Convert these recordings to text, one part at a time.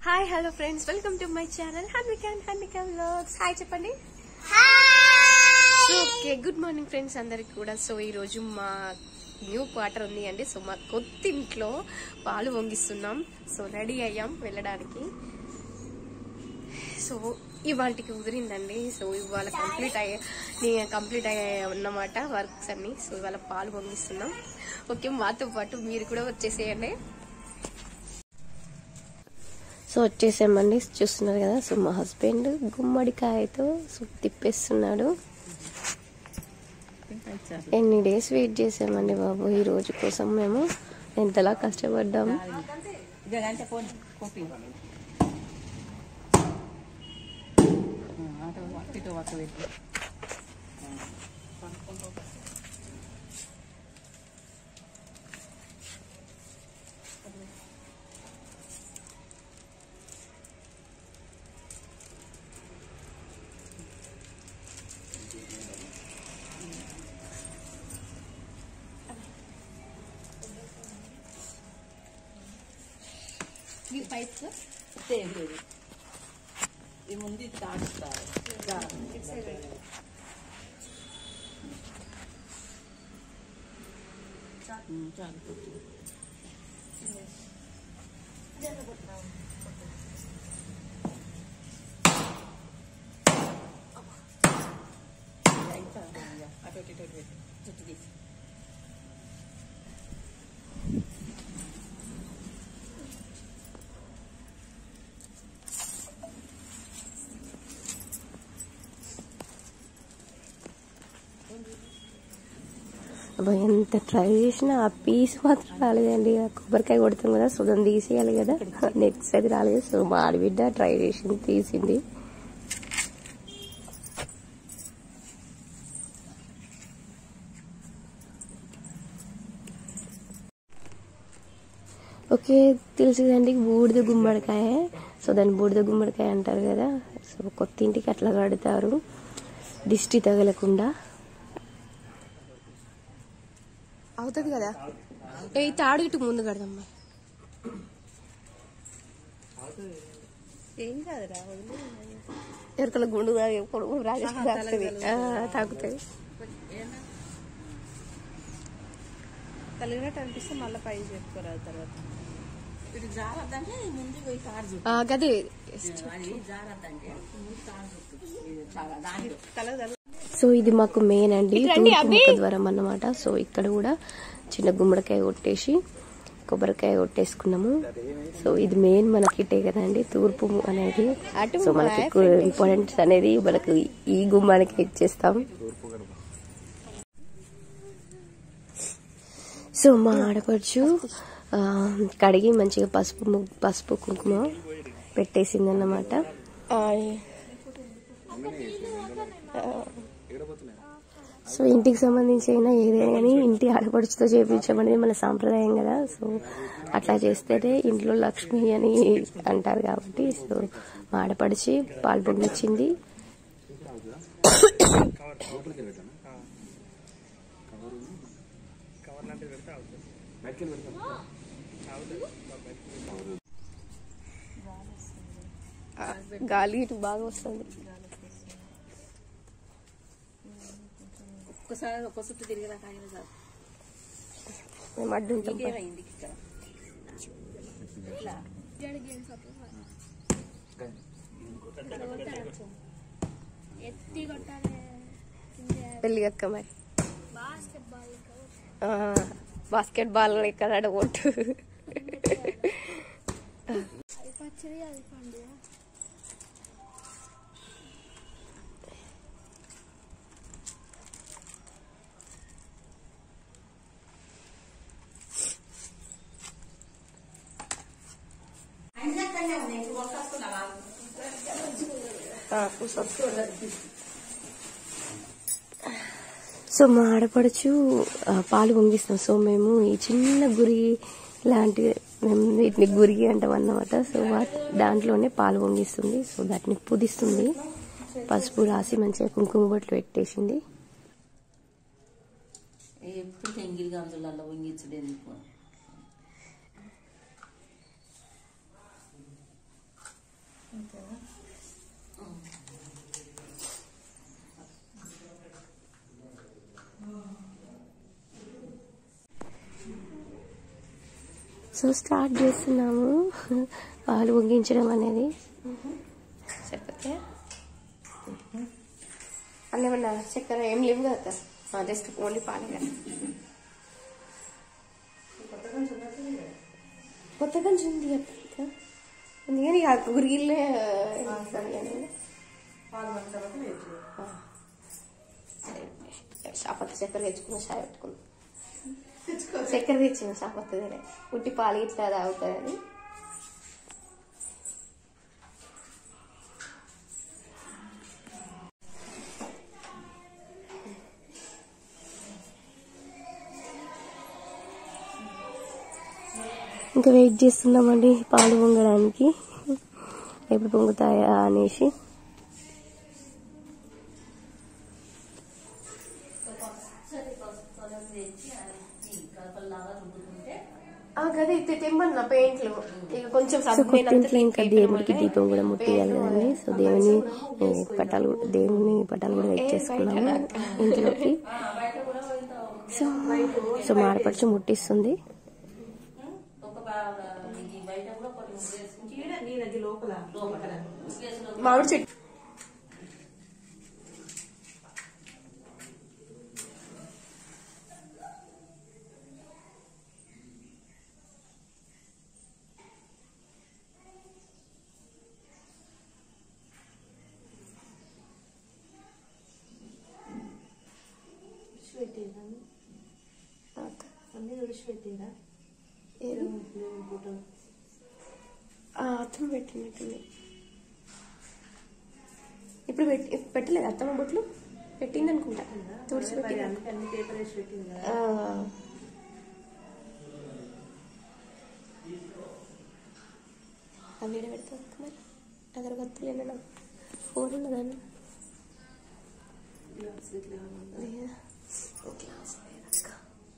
Hi hello friends welcome to my channel Hanvika Hanvika vlogs hi చెప్పండి so okay good morning friends అందరికి కూడా so ఈ రోజు మా న్యూ క్వార్టర్ ఉంది అండి సో మా కొత్త ఇంట్లో పాలు వంగిస్తున్నాం సో రెడీ అయ్యాం వెళ్ళడానికి సో ఇవాళకి కుదిరిందండి సో ఇవాళ కంప్లీట్ అయ్యే కంప్లీట్ అయ్యాయి అన్నమాట వర్క్స్ అన్ని సో ఇవాళ పాలు పొంగిస్తున్నాం ఓకే మాతో పాటు మీరు కూడా వచ్చేసేయండి సో వచ్చేసామండి చూస్తున్నారు కదా సో మా హస్బెండ్ గుమ్మడికాయతో సో తిప్పేస్తున్నాడు ఎన్ని డేస్ వెయిట్ చేసామండి బాబు ఈ రోజు కోసం మేము ఎంతలా కష్టపడ్డాము ఇదంటే ఫోన్ కాపీ అటు పక్క పెట్టి ఈ పైప్స్ ఏం లేదు ఈ ముందు ఇది తాడుస్తారు చాలు కొట్టు. ఇంకా, ఇంకా, అటు ఇటు ఇటు పెట్టు చుట్టూ తీసి అబ్బా ఎంత ట్రై చేసినా ఆ పీస్ మాత్రం రాలేదండి ఆ కొబ్బరికాయ కొడతాం కదా సో దాన్ని తీసేయాలి కదా నెక్స్ట్ అది రాలేదు సో మా ఆడబిడ్డ ట్రై చేసింది తీసింది ఓకే తెలుసుదండి బూడిద గుమ్మడికాయ సో దాన్ని బూడిద గుమ్మడికాయ అంటారు కదా సో కొత్త ఇంటికి అట్లా కడతారు దిష్టి తగలకుండా అవుతుంది కదా ఏ ఈ తాడు ఇటు ముందు కడదమ్మా ఏం కాదురా ఎరుకల గుండు తాగే పొడుగు రాజేష్ తాకుతుంది తాకుతుంది కలిగినట్టు అనిపిస్తే మళ్ళీ పై చెప్పుకోరాదు తర్వాత ఇటు జారద్దంటే ముందు పోయి తాడు చుట్టూ ఆ, గదే అది జారద్దంటే ముందు తాడు చుట్టూ ఇది చాలా దాంట్లో కలగదు సో ఇది మాకు మెయిన్ అండి తూర్పు ముఖ ద్వారం అన్నమాట సో ఇక్కడ కూడా చిన్న గుమ్మడికాయ కొట్టేసి కొబ్బరికాయ కొట్టేసుకున్నాము సో ఇది మెయిన్ మనకి ఇటే కదండి తూర్పు అనేది సో మనకి ఎక్కువ ఇంపార్టెన్స్ అనేది మనకు ఈ గుమ్మానికి ఇచ్చేస్తాం సో మా ఆడపడుచు ఆ, కడిగి మంచిగా పసుపు ము- పసుపు కుంకుమ పెట్టేసిందన్నమాట సో ఇంటికి సంబంధించి అయినా ఏదైనా కానీ ఇంటి ఆడపడుచుతో చేయించమనేది మన సాంప్రదాయం కదా సో అట్లా చేస్తేనే ఇంట్లో లక్ష్మి అని అంటారు కాబట్టి సో మా ఆడపడిచి పాలు పొంగిచ్చింది గాలి ఇటు బాగా వస్తుంది ఒక్కసారి ఒక్క చుట్టూ తిరిగేలా కాగిన సార్ మేము అడ్డు ఉంటాం ఇంకేమైంది ఇక్కడ ఇట్లా పెళ్లి అక్క మరి బాస్కెట్ బాల్ ఎక్కడ కొట్టు సో మా ఆడపడుచు ఆ, పాలు పొంగిస్తాం సో మేము ఈ చిన్న గురి లాంటి మేము వీటిని గురిగి అంటాం అన్నమాట సో వా- దాంట్లోనే పాలు పొంగిస్తుంది సో దాటిని పుదిస్తుంది పసుపు రాసి మంచిగా కుంకుమ బొట్లు పెట్టేసింది ఎప్పుడు తెంగిలి గంజులలో వంగించుడు ఎందుకు సో స్టార్ట్ చేస్తున్నాము పాలు పొంగించడం అనేది సరిపోతే అన్నేమన్నా చక్కెర ఏం లేవు కదా జస్ట్ ఓన్లీ పాలే కదా కొత్తగా ఉంది కదా అందుకని ఇక గురిగిల్లే పాలు పట్టిన తర్వాత వేయచ్చు షాపత్త చక్కెర తెచ్చుకున్న షాయ్ పెట్టుకుంది తెచ్చుకో చక్కెర తెచ్చిన షాపత్తదే ఉట్టి పాలు ఇట్లా తాగుతుందని ఇంకా వెయిట్ చేస్తున్నామండి పాలు పొంగడానికి ఎప్పుడు పొంగుతాయా అనేసి అదే తెమ్మన్న పెయింట్లు ఇక కొంచెం సో కొత్తింట్లో ఇంకా దేవుడికి దీపం కూడా ముట్టియాలి కదండి సో దేవుని ఏ, పటాలు కూడా- దేవుని పటాలు కూడా వెయిట్ చేసుకున్నాము ఇంట్లోకి సో సో మాడపడుచు ముట్టిస్తుంది ఈడ నీడది లోపల లోపల మామిడి చెట్టు పెట్టిరా అన్ని విడిచి పెట్టిరా ఫోటో అత్తమ్మ పెట్టినట్టుంది ఇప్పుడు పెట్టి పెట్టలేదు అత్తమ్మ బొట్లు పెట్టింది అనుకుంటా తుడిచి మరి పెట్టింది అందుకే అన్ని పేపర్ వేసి పెట్టింది కదా ఆ. అవి ఈడ పెడతావు అక్క మరి అగరబత్తులు ఏమైనా ఫోన్ ఉన్నదాన్ని గ్లాస్ ఇట్లా ఉందా? లేదా గ్లాస్ లేదక్క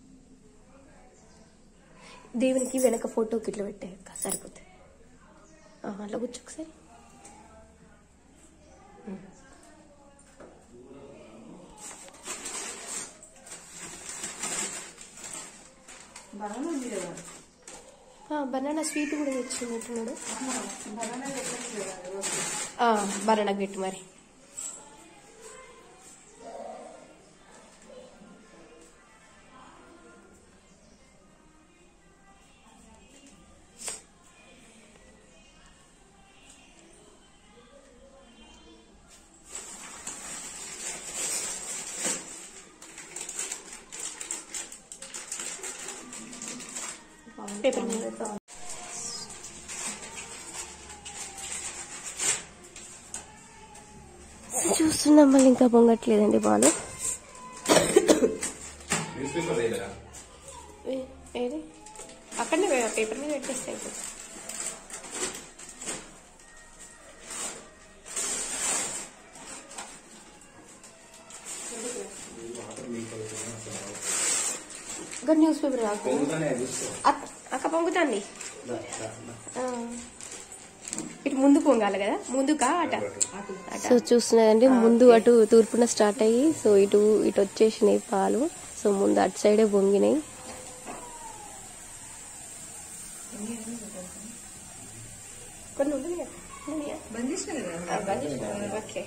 దేవునికి వెనక ఫోటోకి ఇట్లా పెట్టాయి అక్క సరిపోతుంది ఆ, అట్లా కూర్చో ఒకసారి బనానా ఉంది కదా బనానా స్వీట్ కూడా తెచ్చినట్టున్నాడు బనానా పెట్టచ్చు కదా రోజు. బనానా పెట్టు మరి పేపర్ మీద పెడతాం. చూస్తున్నాం మళ్ళీ ఇంకా పొంగట్లేదండి పాలు న్యూస్ పేపర్ లేదా ఏ- ఏది అక్కడనే వే- పేపర్ మీద పెట్టేస్తే అయిపోతుంది ఇంకా న్యూస్ పేపర్ రాకు పొంగుతానే చూసుకో అక్క- అక్క పొంగుతాండి దా, దా, దా. ఆ. ఇటు ముందు పొంగాలి కదా ముందుకా అట అటు అట సో చూస్తున్నారండి ముందు అటు తూర్పున స్టార్ట్ అయ్యి సో ఇటు ఇటు వచ్చేసినాయి పాలు సో ముందు అటు సైడే పొంగినాయి కొన్ని ఉన్నాయి కదా ఉన్నాయా? బంద్ చేసిన కదా ఆ, బంద్ చేసినా? ఓకే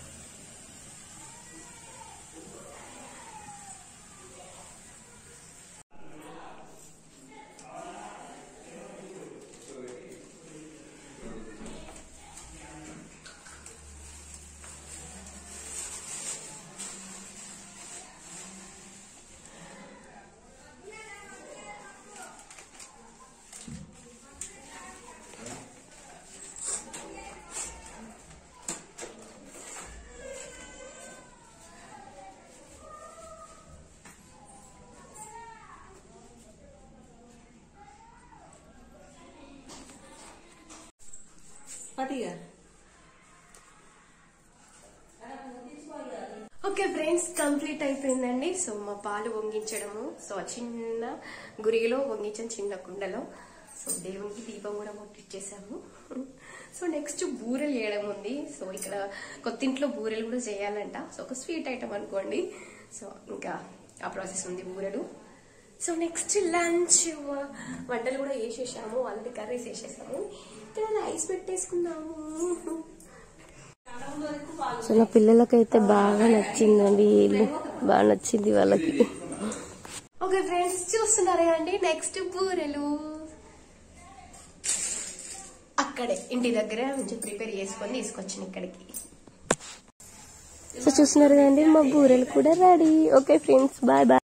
పటిగా ఓకే ఫ్రెండ్స్ కంప్లీట్ అయిపోయిందండి సో మా పాలు వంగించడము సో ఆ చిన్న గురిగిలో వంగించాం చిన్న కుండలో సో దేవునికి దీపం కూడా ముట్టించేసాము సో నెక్స్ట్ బూరెలు చేయడం ఉంది సో ఇక్కడ కొత్తింట్లో బూరెలు కూడా చేయాలంట సో ఒక స్వీట్ ఐటమ్ అనుకోండి సో ఇంకా ఆ ప్రాసెస్ ఉంది బూరెలు సో నెక్స్ట్ లంచ్ వంటలు కూడా వేసేసాము ఆల్రెడీ కర్రీస్ వేసేసాము ఇక్కడ రైస్ పెట్టేసుకున్నాము సో నా పిల్లలకైతే బాగా నచ్చిందండి ఈ ఇల్లు బాగా నచ్చింది వాళ్ళకి ఓకే ఫ్రెండ్స్ చూస్తున్నారు కదండి నెక్స్ట్ బూరెలు అక్కడే ఇంటి దగ్గర మంచి ప్రిపేర్ చేసుకొని తీసుకొచ్చిన ఇక్కడికి సో చూస్తున్నారు కదండి మా బూరెలు కూడా ready okay friends bye bye